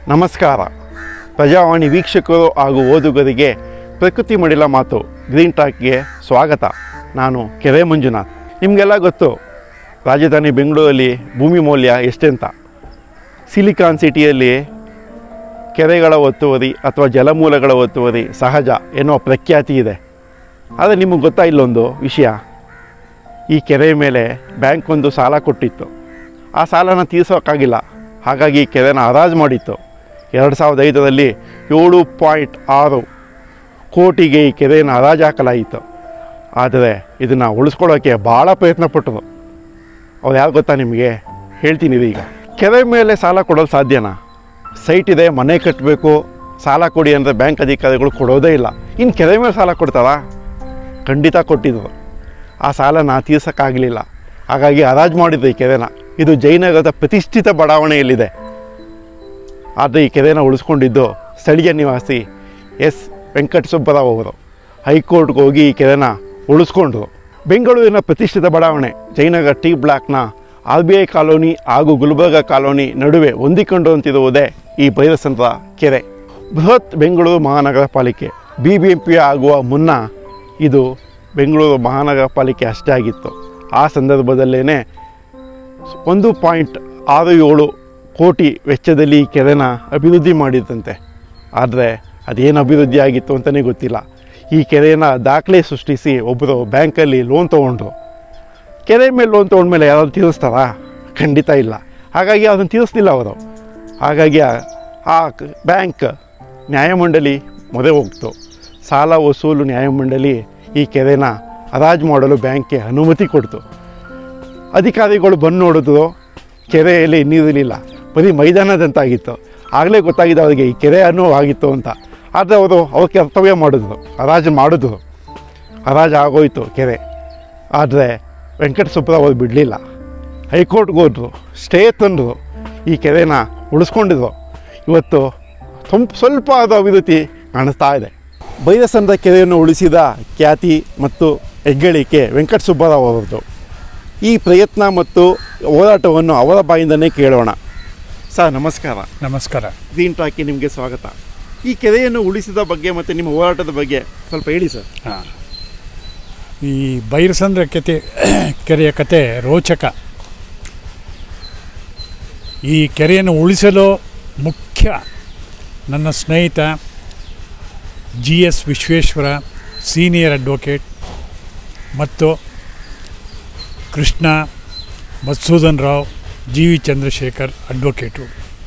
ನಮಸ್ಕಾರ ಪ್ರಜಾವಾಣಿ ವೀಕ್ಷಕರು ಹಾಗೂ ಓದುಗರಿಗೆ ಪ್ರಕೃತಿ ಮಡಿಲ ಮಾತು ಗ್ರೀನ್ ಟಾಕ್ಗೆ ಸ್ವಾಗತ ನಾನು ಕೆರೆ ಮಂಜುನಾಥ್ ನಿಮಗೆಲ್ಲ ಗೊತ್ತು ರಾಜಧಾನಿ ಬೆಂಗಳೂರಲ್ಲಿ ಭೂಮಿ ಮೌಲ್ಯ ಎಷ್ಟೆಂತ ಸಿಲಿಕಾನ್ ಸಿಟಿಯಲ್ಲಿ ಕೆರೆಗಳ ಒತ್ತುವರಿ ಅಥವಾ ಜಲಮೂಲಗಳ ಒತ್ತುವರಿ ಸಹಜ ಎನ್ನುವ ಪ್ರಖ್ಯಾತಿ ಇದೆ ಆದರೆ ನಿಮಗೆ ಗೊತ್ತಾ ಇಲ್ಲೊಂದು ವಿಷಯ ಈ ಕೆರೆ ಮೇಲೆ ಬ್ಯಾಂಕ್ ಒಂದು ಸಾಲ ಕೊಟ್ಟಿತ್ತು ಆ ಸಾಲನ ತೀರ್ಸೋಕ್ಕಾಗಿಲ್ಲ ಹಾಗಾಗಿ ಈ ಕೆರೆನ ಹರಾಜು ಮಾಡಿತ್ತು ಎರಡು ಸಾವಿರದ ಐದರಲ್ಲಿ ಏಳು ಪಾಯಿಂಟ್ ಆರು ಕೋಟಿಗೆ ಈ ಕೆರೆಯನ್ನು ಹರಾಜು ಹಾಕಲಾಯಿತು ಆದರೆ ಇದನ್ನು ಉಳಿಸ್ಕೊಳ್ಳೋಕ್ಕೆ ಭಾಳ ಪ್ರಯತ್ನ ಪಟ್ಟರು ಅವ್ರು ಯಾರು ಗೊತ್ತಾ ನಿಮಗೆ ಹೇಳ್ತೀನಿ ಇದು ಈಗ ಕೆರೆ ಮೇಲೆ ಸಾಲ ಕೊಡೋದು ಸಾಧ್ಯನಾ ಸೈಟ್ ಇದೆ ಮನೆ ಕಟ್ಟಬೇಕು ಸಾಲ ಕೊಡಿ ಅಂದರೆ ಬ್ಯಾಂಕ್ ಅಧಿಕಾರಿಗಳು ಕೊಡೋದೇ ಇಲ್ಲ ಇನ್ನು ಕೆರೆ ಮೇಲೆ ಸಾಲ ಕೊಡ್ತಾರಾ ಖಂಡಿತ ಕೊಟ್ಟಿದ್ರು ಆ ಸಾಲನ ತೀರ್ಸೋಕ್ಕಾಗಲಿಲ್ಲ ಹಾಗಾಗಿ ಹರಾಜು ಮಾಡಿದ್ರು ಈ ಕೆರೆನ ಇದು ಜಯನಗರದ ಪ್ರತಿಷ್ಠಿತ ಬಡಾವಣೆಯಲ್ಲಿದೆ ಆದರೆ ಈ ಕೆರೆನ ಉಳಿಸ್ಕೊಂಡಿದ್ದು ಸ್ಥಳೀಯ ನಿವಾಸಿ ಎಸ್ ವೆಂಕಟಸುಬ್ಬರಾವ್ ಅವರು ಹೈಕೋರ್ಟ್ಗೆ ಹೋಗಿ ಈ ಕೆರೆನ ಉಳಿಸ್ಕೊಂಡ್ರು ಬೆಂಗಳೂರಿನ ಪ್ರತಿಷ್ಠಿತ ಬಡಾವಣೆ ಜಯನಗರ ಟಿ ಬ್ಲಾಕ್ನ ಆರ್ ಬಿ ಐ ಕಾಲೋನಿ ಹಾಗೂ ಗುಲ್ಬರ್ಗ ಕಾಲೋನಿ ನಡುವೆ ಹೊಂದಿಕೊಂಡಂತಿರುವುದೇ ಈ ಭೈರಸಂದ್ರ ಕೆರೆ ಬೃಹತ್ ಬೆಂಗಳೂರು ಮಹಾನಗರ ಪಾಲಿಕೆ ಬಿ ಬಿ ಎಂ ಪಿ ಆಗುವ ಮುನ್ನ ಇದು ಬೆಂಗಳೂರು ಮಹಾನಗರ ಪಾಲಿಕೆ ಅಷ್ಟೇ ಆಗಿತ್ತು ಆ ಸಂದರ್ಭದಲ್ಲೇ ಒಂದು ಪಾಯಿಂಟ್ ಆರು ಏಳು ಕೋಟಿ ವೆಚ್ಚದಲ್ಲಿ ಈ ಕೆರೆನ ಅಭಿವೃದ್ಧಿ ಮಾಡಿದಂತೆ ಆದರೆ ಅದೇನು ಅಭಿವೃದ್ಧಿ ಆಗಿತ್ತು ಅಂತಲೇ ಗೊತ್ತಿಲ್ಲ ಈ ಕೆರೆನ ದಾಖಲೆ ಸೃಷ್ಟಿಸಿ ಒಬ್ಬರು ಬ್ಯಾಂಕಲ್ಲಿ ಲೋನ್ ತೊಗೊಂಡ್ರು ಕೆರೆ ಮೇಲೆ ಲೋನ್ ತೊಗೊಂಡ್ಮೇಲೆ ಯಾರಾದ್ರು ತೀರಿಸ್ತಾರಾ ಖಂಡಿತ ಇಲ್ಲ ಹಾಗಾಗಿ ಅದನ್ನು ತೀರಿಸ್ಲಿಲ್ಲ ಅವರು ಹಾಗಾಗಿ ಆ- ಆ ಕ- ಬ್ಯಾಂಕ್ ನ್ಯಾಯಮಂಡಳಿ ಮೊರೆ ಹೋಗ್ತು ಸಾಲ ವಸೂಲು ನ್ಯಾಯಮಂಡಳಿ ಈ ಕೆರೆನ ಹರಾಜು ಮಾಡಲು ಬ್ಯಾಂಕ್ಗೆ ಅನುಮತಿ ಕೊಡ್ತು ಅಧಿಕಾರಿಗಳು ಬಂದು ನೋಡಿದ್ರು ಕೆರೆಯಲ್ಲಿ ನೀರಿರಲಿಲ್ಲ ಬರೀ ಮೈದಾನದಂತಾಗಿತ್ತು ಆಗಲೇ ಗೊತ್ತಾಗಿದೆ ಅವರಿಗೆ ಈ ಕೆರೆ ಅನ್ನೋ ಆಗಿತ್ತು ಅಂತ ಆದರೆ ಅವರು ಅವ್ರ ಕರ್ತವ್ಯ ಮಾಡಿದ್ರು ಹರಾಜು ಮಾಡಿದ್ರು ಹರಾಜು ಆಗೋಯ್ತು ಕೆರೆ ಆದರೆ ವೆಂಕಟ ಸುಬ್ಬರಾವ್ ಅವ್ರು ಬಿಡಲಿಲ್ಲ ಹೈಕೋರ್ಟ್ಗೆ ಹೋದ್ರು ಸ್ಟೇ ತಂದರು ಈ ಕೆರೆನ ಉಳಿಸ್ಕೊಂಡಿದ್ರು ಇವತ್ತು ತುಂಬ ಸ್ವಲ್ಪ ಅದು ಅಭಿವೃದ್ಧಿ ಕಾಣಿಸ್ತಾ ಇದೆ ಬೈರಸಂದ್ರ ಕೆರೆಯನ್ನು ಉಳಿಸಿದ ಖ್ಯಾತಿ ಮತ್ತು ಹೆಗ್ಗಳಿಕೆ ವೆಂಕಟ ಸುಬ್ಬರಾವ್ ಅವರದ್ದು ಈ ಪ್ರಯತ್ನ ಮತ್ತು ಹೋರಾಟವನ್ನು ಅವರ ಬಾಯಿಂದನೇ ಕೇಳೋಣ ಸರ್ ನಮಸ್ಕಾರ ನಮಸ್ಕಾರ ಗ್ರೀನ್ ಟಾಕಿ ನಿಮಗೆ ಸ್ವಾಗತ ಈ ಕೆರೆಯನ್ನು ಉಳಿಸಿದ ಬಗ್ಗೆ ಮತ್ತು ನಿಮ್ಮ ಹೋರಾಟದ ಬಗ್ಗೆ ಸ್ವಲ್ಪ ಹೇಳಿ ಸರ್ ಹಾಂ ಈ ಬೈರಸಂದ್ರ ಕೆತೆ ಕೆರೆಯ ಕತೆ ರೋಚಕ ಈ ಕೆರೆಯನ್ನು ಉಳಿಸಲು ಮುಖ್ಯ ನನ್ನ ಸ್ನೇಹಿತ G S Vishweshwara senior advocate ಮತ್ತು Krishna Madhusudan Rao G V Chandrashekar advocate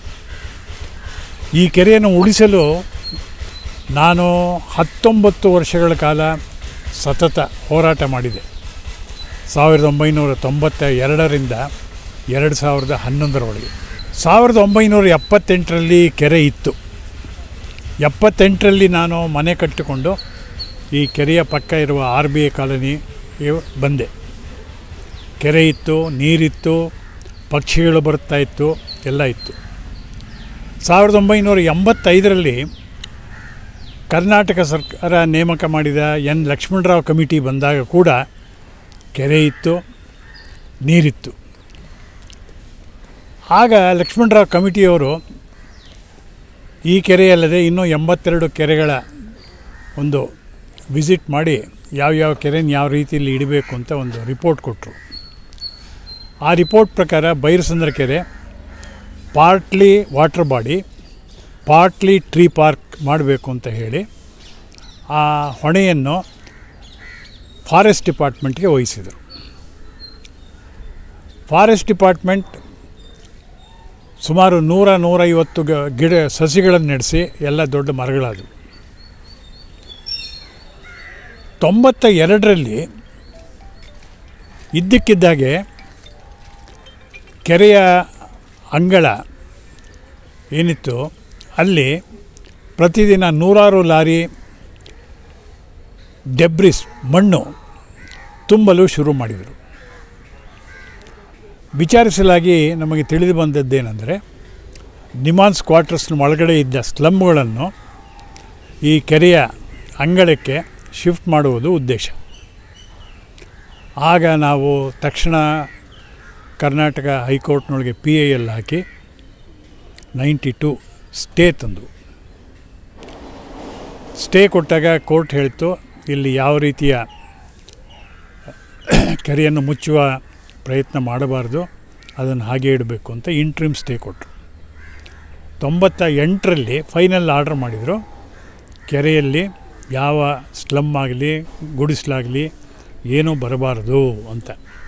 ಈ ಕೆರೆಯನ್ನು ಉಳಿಸಲು ನಾನು ಹತ್ತೊಂಬತ್ತು ವರ್ಷಗಳ ಕಾಲ ಸತತ ಹೋರಾಟ ಮಾಡಿದೆ ಸಾವಿರದ ಒಂಬೈನೂರ ತೊಂಬತ್ತ ಎರಡರಿಂದ ಎರಡು ಸಾವಿರದ ಹನ್ನೊಂದರವರೆಗೆ ಸಾವಿರದ ಒಂಬೈನೂರ ಎಪ್ಪತ್ತೆಂಟರಲ್ಲಿ ಕೆರೆ ಇತ್ತು ಎಪ್ಪತ್ತೆಂಟರಲ್ಲಿ ನಾನು ಮನೆ ಕಟ್ಟಿಕೊಂಡು ಈ ಕೆರೆಯ ಪಕ್ಕ ಇರುವ ಆರ್ ಬಿ ಐ ಕಾಲೋನಿ ಬಂದೆ ಕೆರೆ ಇತ್ತು ನೀರಿತ್ತು ಪಕ್ಷಿಗಳು ಬರ್ತಾ ಇತ್ತು ಎಲ್ಲ ಇತ್ತು ಸಾವಿರದ ಒಂಬೈನೂರ ಎಂಬತ್ತೈದರಲ್ಲಿ ಕರ್ನಾಟಕ ಸರ್ಕಾರ ನೇಮಕ ಮಾಡಿದ ಎನ್ ಲಕ್ಷ್ಮಣರಾವ್ ಕಮಿಟಿ ಬಂದಾಗ ಕೂಡ ಕೆರೆ ಇತ್ತು ನೀರಿತ್ತು ಆಗ ಲಕ್ಷ್ಮಣರಾವ್ ಕಮಿಟಿಯವರು ಈ ಕೆರೆಯಲ್ಲದೆ ಇನ್ನೂ ಎಂಬತ್ತೆರಡು ಕೆರೆಗಳ ಒಂದು ವಿಸಿಟ್ ಮಾಡಿ ಯಾವ್ಯಾವ ಕೆರೆನ ಯಾವ ರೀತಿಯಲ್ಲಿ ಇಡಬೇಕು ಅಂತ ಒಂದು ರಿಪೋರ್ಟ್ ಕೊಟ್ಟರು ಆ ರಿಪೋರ್ಟ್ ಪ್ರಕಾರ ಬೈರಸಂದ್ರ ಕೆರೆ partly water body partly tree park ಮಾಡಬೇಕು ಅಂತ ಹೇಳಿ ಆ ಹೊಣೆಯನ್ನು ಫಾರೆಸ್ಟ್ ಡಿಪಾರ್ಟ್ಮೆಂಟ್ಗೆ ವಹಿಸಿದರು ಫಾರೆಸ್ಟ್ ಡಿಪಾರ್ಟ್ಮೆಂಟ್ ಸುಮಾರು ನೂರ ನೂರೈವತ್ತು ಗ- ಗಿಡ ಸಸಿಗಳನ್ನು ನಡೆಸಿ ಎಲ್ಲ ದೊಡ್ಡ ಮರಗಳಾದವು ತೊಂಬತ್ತ ಎರಡರಲ್ಲಿ ಇದ್ದಕ್ಕಿದ್ದಾಗೆ ಕೆರೆಯ ಅಂಗಳ ಏನಿತ್ತು ಅಲ್ಲಿ ಪ್ರತಿದಿನ ನೂರಾರು ಲಾರಿ ಡೆಬ್ರಿಸ್ ಮಣ್ಣು ತುಂಬಲು ಶುರು ಮಾಡಿದರು ವಿಚಾರಿಸಲಾಗಿ ನಮಗೆ ತಿಳಿದು ಬಂದದ್ದೇನೆಂದರೆ ನಿಮಾನ್ಸ್ ಕ್ವಾರ್ಟರ್ಸ್ನ ಒಳಗಡೆ ಇದ್ದ ಸ್ಲಮ್ಗಳನ್ನು ಈ ಕೆರೆಯ ಅಂಗಳಕ್ಕೆ ಶಿಫ್ಟ್ ಮಾಡುವುದು ಉದ್ದೇಶ ಆಗ ನಾವು ತಕ್ಷಣ ಕರ್ನಾಟಕ ಹೈಕೋರ್ಟ್ನೊಳಗೆ ಪಿ ಐ ಎಲ್ ಹಾಕಿ ನೈಂಟಿ ಟು ಸ್ಟೇ ತಂದು ಸ್ಟೇ ಕೊಟ್ಟಾಗ ಕೋರ್ಟ್ ಹೇಳ್ತು ಇಲ್ಲಿ ಯಾವ ರೀತಿಯ ಕೆರೆಯನ್ನು ಮುಚ್ಚುವ ಪ್ರಯತ್ನ ಮಾಡಬಾರ್ದು ಅದನ್ನು ಹಾಗೆ ಇಡಬೇಕು ಅಂತ ಇಂಟ್ರಿಮ್ ಸ್ಟೇ ಕೊಟ್ಟರು ತೊಂಬತ್ತ ಎಂಟರಲ್ಲಿ ಫೈನಲ್ ಆರ್ಡ್ರ್ ಮಾಡಿದರು ಕೆರೆಯಲ್ಲಿ ಯಾವ ಸ್ಲಮ್ ಆಗಲಿ ಗುಡಿಸ್ಲಾಗಲಿ ಏನೂ ಬರಬಾರ್ದು ಅಂತ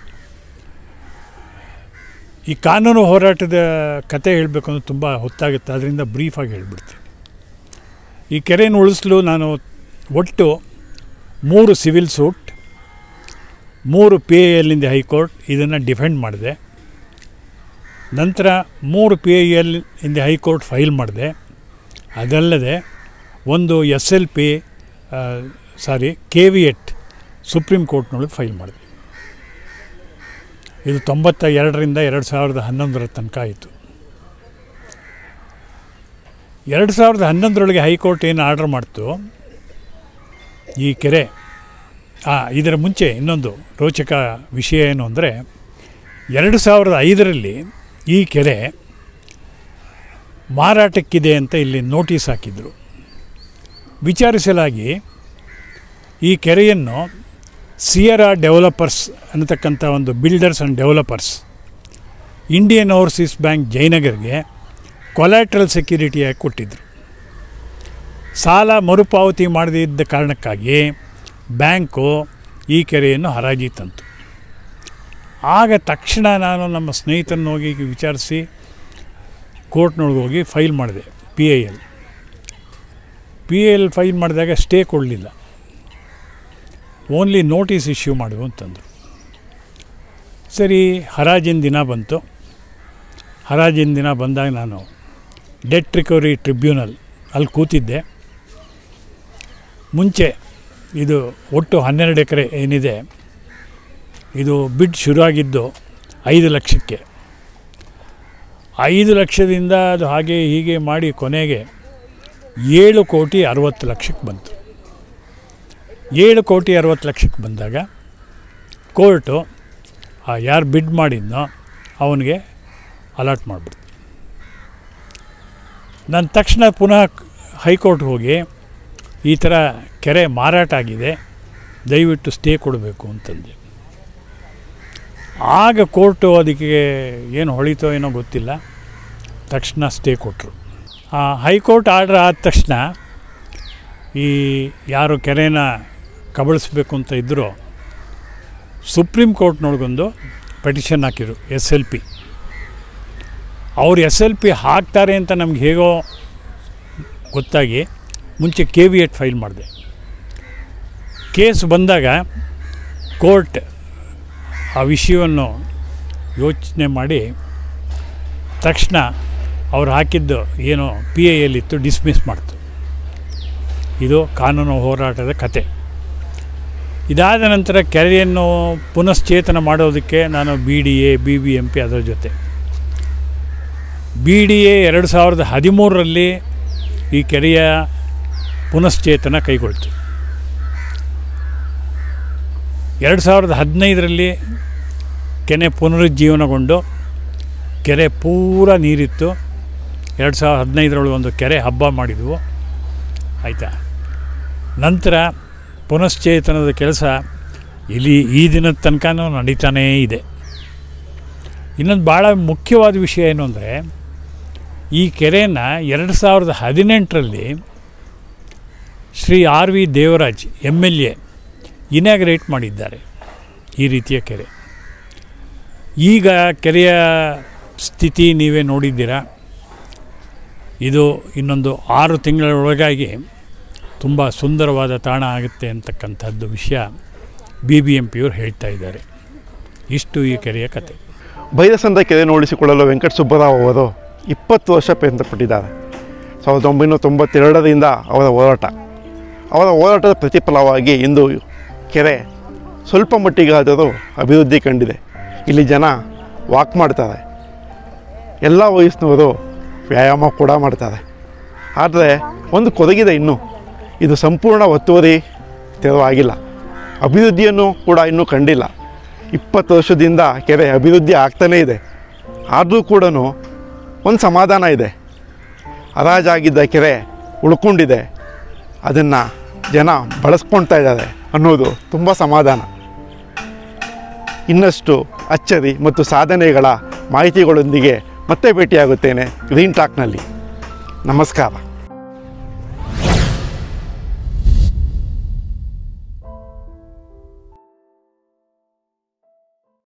ಈ ಕಾನೂನು ಹೋರಾಟದ ಕತೆ ಹೇಳಬೇಕು ಅಂದ್ರೆ ತುಂಬ ಹೊತ್ತಾಗುತ್ತೆ ಅದರಿಂದ ಬ್ರೀಫಾಗಿ ಹೇಳಿಬಿಡ್ತೀನಿ ಈ ಕೆರೆಯನ್ನು ಉಳಿಸಲು ನಾನು ಒಟ್ಟು ಮೂರು ಸಿವಿಲ್ ಸೂಟ್ ಮೂರು ಪಿ ಎ ಎಲ್ಲಿಂದ ಹೈಕೋರ್ಟ್ ಇದನ್ನು ಡಿಫೆಂಡ್ ಮಾಡಿದೆ ನಂತರ ಮೂರು ಪಿ ಐ ಎಲ್ ಇಂದ ಹೈಕೋರ್ಟ್ ಫೈಲ್ ಮಾಡಿದೆ ಅದಲ್ಲದೆ ಒಂದು S L P sorry K V at supreme ಕೋರ್ಟ್ನೊಳಗೆ ಫೈಲ್ ಮಾಡಿದೆ ಇದು ತೊಂಬತ್ತ ಎರಡರಿಂದ ಎರಡು ಸಾವಿರದ ಹನ್ನೊಂದರ ತನಕ ಆಯಿತು ಎರಡು ಸಾವಿರದ ಹನ್ನೊಂದರೊಳಗೆ ಹೈಕೋರ್ಟ್ ಏನು ಆರ್ಡರ್ ಮಾಡ್ತು ಈ ಕೆರೆ ಹಾಂ ಇದರ ಮುಂಚೆ ಇನ್ನೊಂದು ರೋಚಕ ವಿಷಯ ಏನು ಅಂದರೆ ಎರಡು ಸಾವಿರದ ಐದರಲ್ಲಿ ಈ ಕೆರೆ ಮಾರಾಟಕ್ಕಿದೆ ಅಂತ ಇಲ್ಲಿ ನೋಟಿಸ್ ಹಾಕಿದರು ವಿಚಾರಿಸಲಾಗಿ ಈ ಕೆರೆಯನ್ನು ಸಿಯರಾ ಡೆವಲಪರ್ಸ್ ಅನ್ನತಕ್ಕಂಥ ಒಂದು builders and developers Indian Overseas Bank ಜಯನಗರ್ಗೆ ಕೊಲ್ಯಾಟ್ರಲ್ ಸೆಕ್ಯೂರಿಟಿಯಾಗಿ ಕೊಟ್ಟಿದ್ದರು ಸಾಲ ಮರುಪಾವತಿ ಮಾಡದಿದ್ದ ಕಾರಣಕ್ಕಾಗಿ ಬ್ಯಾಂಕು ಈ ಕೆರೆಯನ್ನು ಹರಾಜಿ ತಂತು ಆಗ ತಕ್ಷಣ ನಾನು ನಮ್ಮ ಸ್ನೇಹಿತರನ್ನ ಹೋಗಿ ವಿಚಾರಿಸಿ ಕೋರ್ಟ್ನೊಳಗೆ ಹೋಗಿ ಫೈಲ್ ಮಾಡಿದೆ P I L P I L file ಮಾಡಿದಾಗ ಸ್ಟೇ ಕೊಡಲಿಲ್ಲ ಓನ್ಲಿ ನೋಟಿಸ್ ಇಶ್ಯೂ ಮಾಡು ಅಂತಂದರು ಸರಿ ಹರಾಜಿನ ದಿನ ಬಂತು ಹರಾಜಿನ ದಿನ ಬಂದಾಗ ನಾನು ಡೆಟ್ ರಿಕವರಿ ಟ್ರಿಬ್ಯುನಲ್ ಅಲ್ಲಿ ಕೂತಿದ್ದೆ ಮುಂಚೆ ಇದು ಒಟ್ಟು ಹನ್ನೆರಡು ಎಕರೆ ಏನಿದೆ ಇದು ಬಿಡ್ ಶುರುವಾಗಿದ್ದು ಐದು ಲಕ್ಷಕ್ಕೆ ಐದು ಲಕ್ಷದಿಂದ ಅದು ಹಾಗೆ ಹೀಗೆ ಮಾಡಿ ಕೊನೆಗೆ ಏಳು ಕೋಟಿ ಅರವತ್ತು ಲಕ್ಷಕ್ಕೆ ಬಂತು ಏಳು ಕೋಟಿ ಅರವತ್ತು ಲಕ್ಷಕ್ಕೆ ಬಂದಾಗ ಕೋರ್ಟು ಆ ಯಾರು ಬಿಡ್ ಮಾಡಿದ್ನೋ ಅವನಿಗೆ ಅಲಾಟ್ ಮಾಡಿಬಿಡ್ತು ನಾನು ತಕ್ಷಣ ಪುನಃ ಹೈಕೋರ್ಟ್ಗೆ ಹೋಗಿ ಈ ಥರ ಕೆರೆ ಮಾರಾಟ ಆಗಿದೆ ದಯವಿಟ್ಟು ಸ್ಟೇ ಕೊಡಬೇಕು ಅಂತಂದೆ ಆಗ ಕೋರ್ಟು ಅದಕ್ಕೆ ಏನು ಹೊಳಿತೋ ಏನೋ ಗೊತ್ತಿಲ್ಲ ತಕ್ಷಣ ಸ್ಟೇ ಕೊಟ್ಟರು ಹೈಕೋರ್ಟ್ ಆರ್ಡ್ರ್ ಆದ ತಕ್ಷಣ ಈ ಯಾರು ಕೆರೆನ ಕಬಳಿಸ್ಬೇಕು ಅಂತ ಇದ್ದರೂ ಸುಪ್ರೀಂ ಕೋರ್ಟ್ನೊಳಗೊಂದು ಪೆಟಿಷನ್ ಹಾಕಿದ್ರು ಎಸ್ ಎಲ್ ಪಿ ಅವ್ರು ಎಸ್ ಎಲ್ ಪಿ ಹಾಕ್ತಾರೆ ಅಂತ ನಮ್ಗೆ ಹೇಗೋ ಗೊತ್ತಾಗಿ ಮುಂಚೆ ಕೆ ವಿ ಎಟ್ ಫೈಲ್ ಮಾಡಿದೆ ಕೇಸ್ ಬಂದಾಗ ಕೋರ್ಟ್ ಆ ವಿಷಯವನ್ನು ಯೋಚನೆ ಮಾಡಿ ತಕ್ಷಣ ಅವ್ರು ಹಾಕಿದ್ದು ಏನು ಪಿ ಐ ಎಲ್ಲಿತ್ತು ಡಿಸ್ಮಿಸ್ ಮಾಡ್ತು ಇದು ಕಾನೂನು ಹೋರಾಟದ ಕತೆ ಇದಾದ ನಂತರ ಕೆರೆಯನ್ನು ಪುನಶ್ಚೇತನ ಮಾಡೋದಕ್ಕೆ ನಾನು B D A B B M P ಅದರ ಜೊತೆ ಬಿ ಡಿ ಎ ಎರಡು ಸಾವಿರದ ಹದಿಮೂರರಲ್ಲಿ ಈ ಕೆರೆಯ ಪುನಶ್ಚೇತನ ಕೈಗೊಳ್ತು ಎರಡು ಸಾವಿರದ ಹದಿನೈದರಲ್ಲಿ ಕೆನೆ ಪುನರುಜ್ಜೀವನಗೊಂಡು ಕೆರೆ ಪೂರ ನೀರಿತ್ತು ಎರಡು ಸಾವಿರದ ಹದಿನೈದರೊಳಗೆ ಒಂದು ಕೆರೆ ಹಬ್ಬ ಮಾಡಿದ್ವು ಆಯಿತಾ ನಂತರ ಪುನಶ್ಚೇತನದ ಕೆಲಸ ಇಲ್ಲಿ ಈ ದಿನದ ತನಕನೂ ನಡೀತಾನೇ ಇದೆ ಇನ್ನೊಂದು ಭಾಳ ಮುಖ್ಯವಾದ ವಿಷಯ ಏನು ಅಂದರೆ ಈ ಕೆರೆನ ಎರಡು ಸಾವಿರದ ಹದಿನೆಂಟರಲ್ಲಿ Shri R V Devaraj M L A inaugurate ಮಾಡಿದ್ದಾರೆ ಈ ರೀತಿಯ ಕೆರೆ ಈಗ ಕೆರೆಯ ಸ್ಥಿತಿ ನೀವೇ ನೋಡಿದ್ದೀರಾ ಇದು ಇನ್ನೊಂದು ಆರು ತಿಂಗಳ ಒಳಗಾಗಿ ತುಂಬ ಸುಂದರವಾದ ತಾಣ ಆಗುತ್ತೆ ಅಂತಕ್ಕಂಥದ್ದು ವಿಷಯ ಬಿ ಬಿ ಎಂ ಪಿಯವರು ಹೇಳ್ತಾ ಇದ್ದಾರೆ ಇಷ್ಟು ಈ ಕೆರೆಯ ಕತೆ ಬೈರಸಂದ ಕೆರೆಯನ್ನು ಉಳಿಸಿಕೊಳ್ಳಲು ವೆಂಕಟ ಸುಬ್ಬರಾವ್ ಅವರು ಇಪ್ಪತ್ತು ವರ್ಷ ಪ್ರಯತ್ನ ಪಟ್ಟಿದ್ದಾರೆ ಸಾವಿರದ ಒಂಬೈನೂರ ತೊಂಬತ್ತೆರಡರಿಂದ ಅವರ ಹೋರಾಟ ಅವರ ಹೋರಾಟದ ಪ್ರತಿಫಲವಾಗಿ ಇಂದು ಕೆರೆ ಸ್ವಲ್ಪ ಮಟ್ಟಿಗಾದರೂ ಅಭಿವೃದ್ಧಿ ಕಂಡಿದೆ ಇಲ್ಲಿ ಜನ ವಾಕ್ ಮಾಡ್ತಾರೆ ಎಲ್ಲ ವಯಸ್ಸಿನವರು ವ್ಯಾಯಾಮ ಕೂಡ ಮಾಡ್ತಾರೆ ಆದರೆ ಒಂದು ಕೊರಗಿದೆ ಇನ್ನೂ ಇದು ಸಂಪೂರ್ಣ ಒತ್ತುವರಿ ತೆರವಾಗಿಲ್ಲ ಅಭಿವೃದ್ಧಿಯನ್ನು ಕೂಡ ಇನ್ನೂ ಕಂಡಿಲ್ಲ ಇಪ್ಪತ್ತು ವರ್ಷದಿಂದ ಕೆರೆ ಅಭಿವೃದ್ಧಿ ಆಗ್ತಾನೇ ಇದೆ ಆದರೂ ಕೂಡ ಒಂದು ಸಮಾಧಾನ ಇದೆ ಹರಾಜಾಗಿದ್ದ ಕೆರೆ ಉಳ್ಕೊಂಡಿದೆ ಅದನ್ನು ಜನ ಬಳಸ್ಕೊಳ್ತಾ ಇದ್ದಾರೆ ಅನ್ನೋದು ತುಂಬ ಸಮಾಧಾನ ಇನ್ನಷ್ಟು ಅಚ್ಚರಿ ಮತ್ತು ಸಾಧನೆಗಳ ಮಾಹಿತಿಗಳೊಂದಿಗೆ ಮತ್ತೆ ಭೇಟಿಯಾಗುತ್ತೇನೆ ಗ್ರೀನ್ ಟಾಕ್ನಲ್ಲಿ ನಮಸ್ಕಾರ